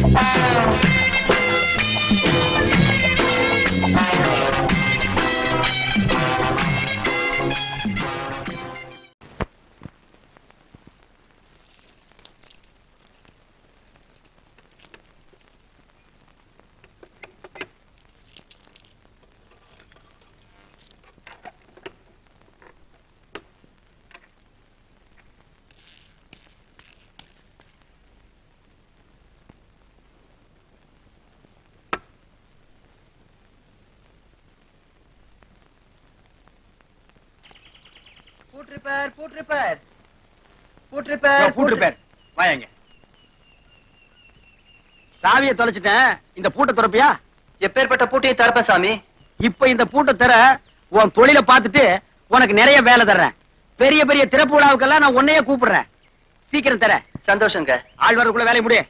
Boot repair boot repair boot repair பூட்டு பேர் வாங்க சாவியை தொலைச்சிட்டேன் இந்த பூட்டை திறப்பியா எப்பேற்பட்ட பூட்டியை தரப்பேன் சாமி இப்ப இந்த பூட்டை தர உன் தொழிலை பார்த்துட்டு உனக்கு நிறைய வேலை தர்றேன் பெரிய பெரிய திறப்பு விழாவுக்கெல்லாம் நான் உன்னையே கூப்பிடுறேன் சீக்கிரம் தர சந்தோஷங்க ஆள் வரக்குள்ள வேலையை முடிய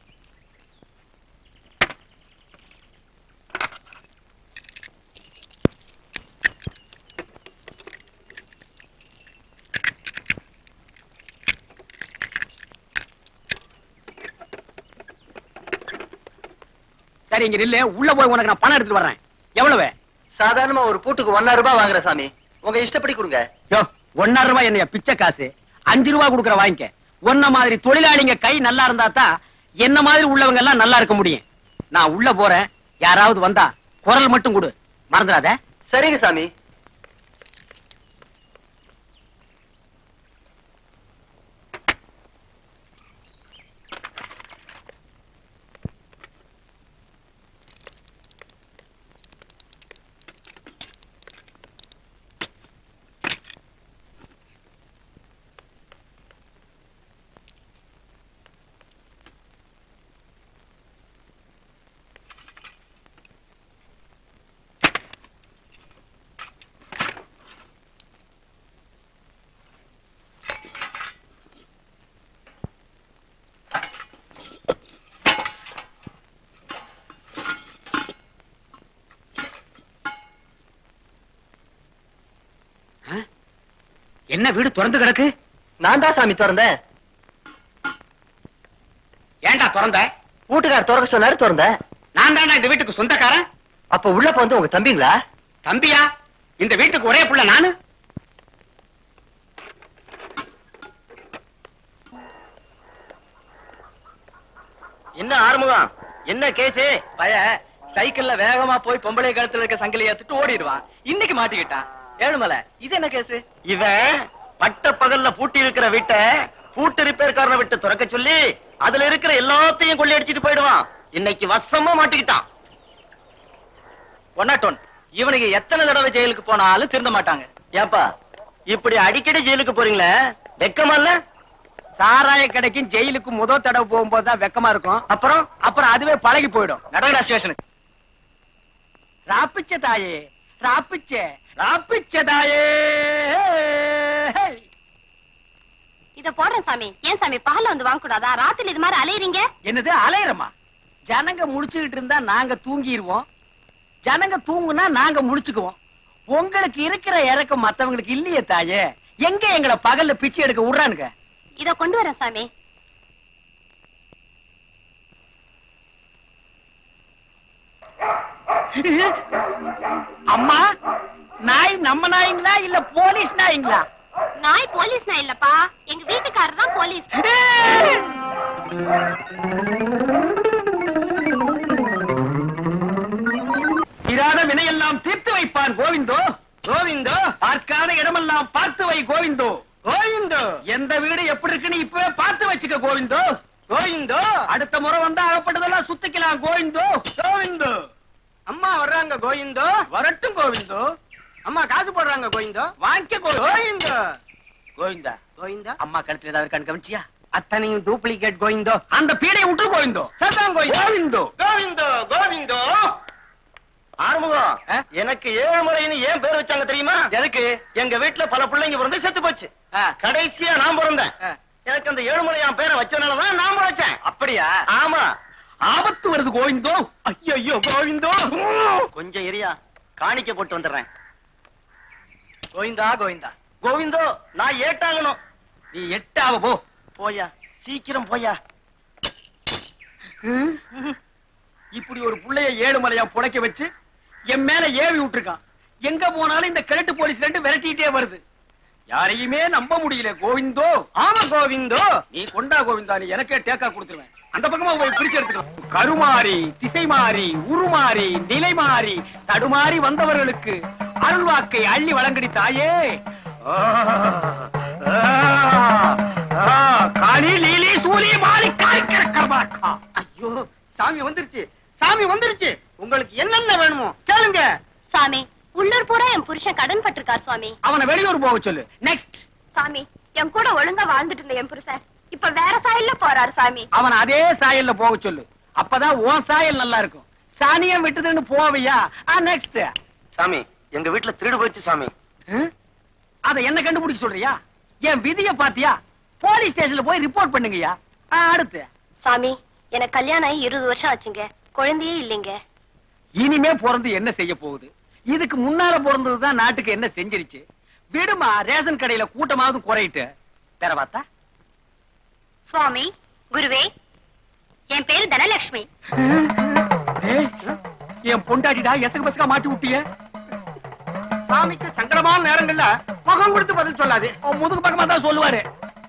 சரி இங்க நில்லு உள்ள போய் உனக்கு நான் பணம் எடுத்துட்டு வர்றேன் எவ்வளவு சாதாரணமா ஒரு பூட்டுக்கு ஒன்னாயிரம் ரூபாய் வாங்குறேன் சாமி உங்க இஷ்டப்படி கொடுங்க யோ ஒன்னாயிரம் ரூபாய் என்னைய பிச்சை காசு அஞ்சு ரூபாய் கொடுக்குற வாங்கிக்க உன்ன மாதிரி தொழிலாளிங்க கை நல்லா இருந்தா தான் என்ன மாதிரி உள்ளவங்க எல்லாம் நல்லா இருக்க முடியும் நான் உள்ள போறேன் யாராவது வந்தா குரல் மட்டும் கொடு மறந்துடாத சரிங்க சாமி என்ன வீடு திறந்து கிடக்கு நான் தான் சாமி திறந்தேன் ஏன்டா திறந்த வீட்டுக்கார திறக்க சொன்னாரு திறந்தேன் நான் தான்டா இந்த வீட்டுக்கு சொந்தக்காரன் அப்ப உள்ள வந்து உங்க தம்பிங்களா தம்பியா இந்த வீட்டுக்கு ஒரே புள்ள நானு என்ன ஆறுமுகம் என்ன கேசு பய சைக்கிள்ல வேகமா போய் பொம்பளை கழுத்துல இருக்க சங்கிலி ஏத்துட்டு ஓடிடுவான் இன்னைக்கு மாட்டிக்கிட்டான் ஏழுமலை இது என்ன கேசு இவன் பட்ட பகல்ல பூட்டி இருக்கிற வீட்டை பூட்டு ரிப்பேர்காரனை விட்டு துறக்க சொல்லி அதுல இருக்கிற எல்லாத்தையும் கொள்ளையடிச்சிட்டு போயிடுவான் இன்னைக்கு வசமா மாட்டிக்கிட்டான் ஒன்னாட்டோன் இவனுக்கு எத்தனை தடவை ஜெயிலுக்கு போனாலும் திருந்த மாட்டாங்க ஏப்பா இப்படி அடிக்கடி ஜெயிலுக்கு போறீங்களே வெக்கமா இல்ல சாராய கடைக்கும் ஜெயிலுக்கும் முத தடவை போகும்போது தான் வெக்கமா இருக்கும் அப்புறம் அப்புறம் அதுவே பழகி போயிடும் நடங்கடா ஸ்டேஷனுக்கு ராப்பிச்ச தாயே ராப்பிச்ச ராப்பிச்ச தாயே இத போடுறேன் சாமி ஏன் சாமி பகல்ல வந்து வாங்க கூடாதா ராத்திரி இது மாதிரி அலையறீங்க என்னது அலையறமா ஜனங்க முடிச்சுக்கிட்டு இருந்தா நாங்க தூங்கிடுவோம் ஜனங்க தூங்குனா நாங்க முடிச்சுக்குவோம் உங்களுக்கு இருக்கிற இறக்கம் மத்தவங்களுக்கு இல்லையே தாயே எங்க எங்களை பகல்ல பிச்சை எடுக்க விடுறானுங்க இத கொண்டு வரேன் சாமி அம்மா நாய் நம்ம நாய்ங்களா இல்ல போலீஸ் நாய்ங்களா நாய் போலீஸ் நான் இல்லப்பா எங்க வீட்டுக்காரர் தான் போலீஸ் இராத வினையெல்லாம் தீர்த்து வைப்பான் கோவிந்தோ கோவிந்தோ பார்க்காத இடமெல்லாம் பார்த்து வை கோவிந்தோ கோவிந்தோ எந்த வீடு எப்படி இருக்குன்னு இப்பவே பார்த்து வச்சுக்க கோவிந்தோ கோவிந்தோ அடுத்த முறை வந்தா அகப்பட்டதெல்லாம் சுத்திக்கலாம் கோவிந்தோ கோவிந்தோ அம்மா வர்றாங்க கோவிந்தோ வரட்டும் கோவிந்தோ அம்மா காசு போடுறாங்க கோவிந்தோ வாங்கிக்க கோவிந்தோ கோவிந்தா கோவிந்தா அம்மா கழுத்துல ஏதாவது கண் கவனிச்சியா அத்தனையும் டூப்ளிகேட் கோவிந்தோ அந்த பீடையை விட்டு கோவிந்தோ சதான் கோவிந்தோ கோவிந்தோ கோவிந்தோ ஆறுமுகம் எனக்கு ஏழுமலைன்னு ஏன் பேர் வச்சாங்க தெரியுமா எதுக்கு எங்க வீட்டுல பல பிள்ளைங்க பிறந்து செத்து போச்சு கடைசியா நான் பிறந்தேன் எனக்கு அந்த ஏழுமலையான் பேரை வச்சனாலதான் நான் வச்சேன் அப்படியா ஆமா ஆபத்து வருது கோவிந்தோ ஐயோ கோவிந்தோ கொஞ்சம் எரியா காணிக்க போட்டு வந்துடுறேன் கோவிந்தா கோவிந்தா கோவிந்தோ நான் ஏட்டாகணும் நீ எட்டாவ போ போயா சீக்கிரம் போயா இப்படி ஒரு புள்ளைய ஏழுமலையா புடைக்க வச்சு என் மேல ஏவி விட்டுருக்கான் எங்க போனாலும் இந்த கிழட்டு போலீஸ் ரெண்டு விரட்டிட்டே வருது யாரையுமே நம்ப முடியல கோவிந்தோ ஆமா கோவிந்தோ நீ கொண்டா கோவிந்தா நீ எனக்கே டேக்கா கொடுத்துருவேன் அந்த பக்கமா போய் பிரிச்சு எடுத்துக்கலாம் கருமாறி திசை மாறி உருமாறி நிலை மாறி தடுமாறி வந்தவர்களுக்கு அருள்வாக்கை அள்ளி வழங்கடி தாயே ஆ, ஆ, ஆ, காளி லீலி சூலி மாலி காய்க்கிற கர்மாக்கா ஐயோ சாமி வந்துருச்சு சாமி வந்துருச்சு உங்களுக்கு என்னென்ன வேணுமோ கேளுங்க சாமி உள்ளூர் பூரா என் புருஷன் கடன் பட்டிருக்கார் சுவாமி அவனை வெளியூர் போக சொல்லு நெக்ஸ்ட் சாமி என் கூட ஒழுங்கா வாழ்ந்துட்டு இருந்த என் புருஷன் இப்ப வேற சாயல்ல போறாரு சாமி அவன் அதே சாயல்ல போக சொல்லு அப்பதான் உன் சாயல் நல்லா இருக்கும் சாணியம் விட்டுதுன்னு போவியா நெக்ஸ்ட் சாமி எங்க வீட்டுல திருடு போயிடுச்சு சாமி அத என்ன கண்டுபிடிக்க சொல்றியா என் விதிய பாத்தியா போலீஸ் ஸ்டேஷன்ல போய் ரிப்போர்ட் பண்ணுங்கய்யா ஆ, அடுத்து சாமி எனக்கு கல்யாணம் ஆகி இருபது வருஷம் ஆச்சுங்க குழந்தையே இல்லைங்க இனிமே பிறந்து என்ன செய்ய போகுது இதுக்கு முன்னால பிறந்ததுதான் நாட்டுக்கு என்ன செஞ்சிருச்சு விடுமா ரேஷன் கடையில கூட்டமாவது குறையிட்டு வேற பார்த்தா சுவாமி குருவே என் பேரு தனலட்சுமி ஏய், என் பொண்டாட்டிடா எசக்கு பசக்கா மாட்டி விட்டிய சாமிக்கு சங்கடமான நேரங்கள்ல முகம் கொடுத்து பதில் சொல்லாது உன் முதுகு பக்கமா தான் சொல்லுவாரு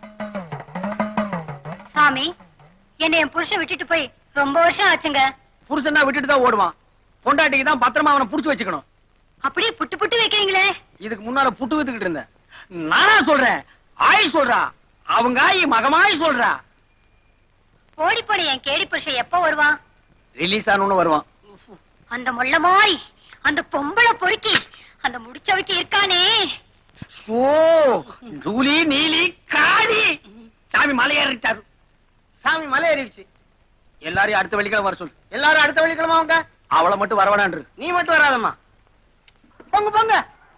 சாமி என்னை என் புருஷன் விட்டுட்டு போய் ரொம்ப வருஷம் ஆச்சுங்க புருஷனா விட்டுட்டு தான் ஓடுவான் பொண்டாட்டிக்கு தான் பத்திரமா அவனை புடிச்சு வச்சுக்கணும் அப்படியே புட்டு புட்டு வைக்கிறீங்களே இதுக்கு முன்னால புட்டு வித்துக்கிட்டு இருந்தேன் நானா சொல்றேன் ஆய் சொல்றா அவங்க ஆயி மகமாய் சொல்றா ஓடி போன என் கேடி புருஷன் எப்ப வருவான் ரிலீஸ் ஆனு வருவான் அந்த முள்ள மாதிரி அந்த பொம்பளை பொறுக்கி அந்த முடிச்சவைக்கு இருக்கானே ஷோ ஜூலி நீலி காளி சாமி மலை ஏறிட்டாரு சாமி மலை ஏறிடுச்சு எல்லாரையும் அடுத்த வெள்ளிக்கிழமை வர சொல்லு எல்லாரும் அடுத்த வெள்ளிக்கிழமை அவங்க அவளை மட்டும் வரவேணான்று நீ மட்டும் வராதம்மா போங்க போங்க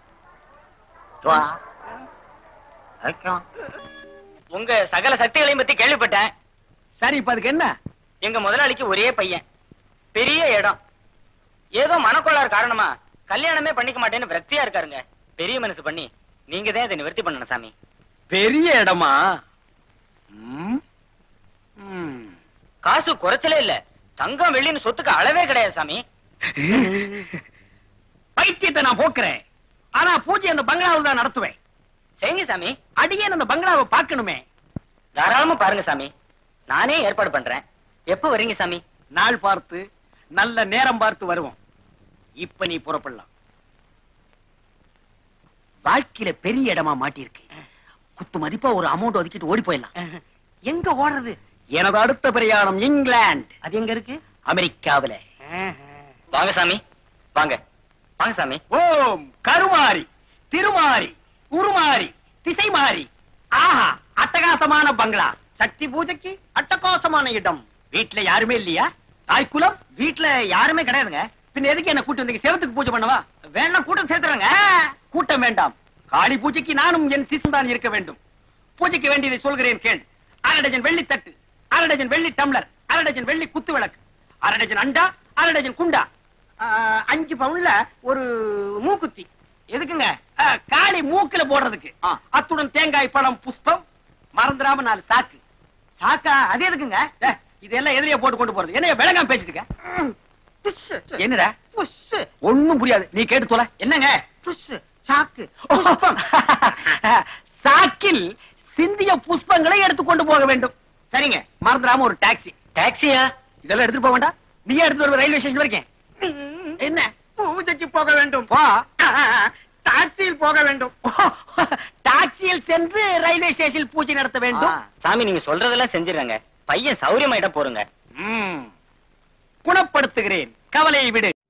உங்க சகல சக்திகளையும் பத்தி கேள்விப்பட்டேன் சரி இப்ப அதுக்கு என்ன எங்க முதலாளிக்கு ஒரே பையன் பெரிய இடம் ஏதோ மனக்கோளாறு காரணமா கல்யாணமே பண்ணிக்க மாட்டேன்னு விரக்தியா இருக்காருங்க பெரிய மனசு பண்ணி நீங்க தான் இதை நிவர்த்தி பண்ணணும் சாமி பெரிய இடமா ம். ம். காசு குறைச்சலே இல்ல தங்கம் வெள்ளின்னு சொத்துக்கு அளவே கிடையாது சாமி பைத்தியத்தை நான் போக்குறேன் ஆனா பூஜை அந்த பங்களாவில் தான் நடத்துவேன் செய்யுங்க சாமி அடியேன் அந்த பங்களாவை பார்க்கணுமே தாராளமா பாருங்க சாமி நானே ஏற்பாடு பண்றேன் எப்ப வரீங்க சாமி நாள் பார்த்து நல்ல நேரம் பார்த்து வருவோம் இப்ப நீ புறப்படலாம் வாழ்க்கையில பெரிய இடமா மாட்டியிருக்கு குத்து மதிப்பா ஒரு அமௌண்ட் ஒதுக்கிட்டு ஓடி போயிடலாம் எங்க ஓடுறது எனது அடுத்த பிரயாணம் இங்கிலாந்து அது எங்க இருக்கு அமெரிக்காவில வாங்க சாமி வாங்க வாங்க சாமி ஓம் கருமாரி திருமாரி உருமாரி திசை மாறி ஆஹா அட்டகாசமான பங்களா சக்தி பூஜைக்கு அட்டகாசமான இடம் வீட்ல யாருமே இல்லையா தாய்க்குலம் வீட்டுல யாருமே கிடையாதுங்க பின்ன எதுக்கு என்ன கூட்டு வந்தீங்க செவத்துக்கு பூஜை பண்ணவா வேணா கூட்டம் சேர்த்துறேங்க கூட்டம் வேண்டாம் காளி பூஜைக்கு நானும் என் சிசுதான் இருக்க வேண்டும் பூஜைக்கு வேண்டியதை சொல்கிறேன் கேள் அரை டஜன் வெள்ளி தட்டு அரை டஜன் வெள்ளி டம்ளர் அரை டஜன் வெள்ளி குத்து விளக்கு அரை டஜன் அண்டா அரை டஜன் குண்டா ஆ, அஞ்சு பவுன்ல ஒரு மூக்குத்தி எதுக்குங்க ஆ, காளி மூக்குல போடுறதுக்கு ஆ. அத்துடன் தேங்காய் பழம் புஷ்பம் மறந்துடாம நாலு சாக்கு சாக்கா அது எதுக்குங்க ஏ, இதெல்லாம் எதிரியா போட்டு கொண்டு போறது என்ன விளங்காம பேசிட்டு இருக்க? என்னடா ஒண்ணும் புரியாது நீ கேட்டு சொல்ல என்னங்க சாக்கு சாக்கில் சிந்திய புஷ்பங்களை எடுத்து கொண்டு போக வேண்டும் சரிங்க மறந்துடாம ஒரு டாக்ஸி டாக்ஸியா இதெல்லாம் எடுத்துட்டு போக வேண்டாம் நீயே எடுத்து வருவ ரயில்வே ஸ்டேஷன் வரைக்கும் என்ன பூஜைக்கு போக வேண்டும் போ டாக்ஸியில் போக வேண்டும் டாக்ஸியில் சென்று ரயில்வே ஸ்டேஷன் பூஜை நடத்த வேண்டும் சாமி நீங்க சொல்றதெல்லாம் செஞ்சிடறாங்க பையன் சௌரியமாயிட்ட போறங்க ம். குணப்படுத்துகிறேன் கவலையை விடு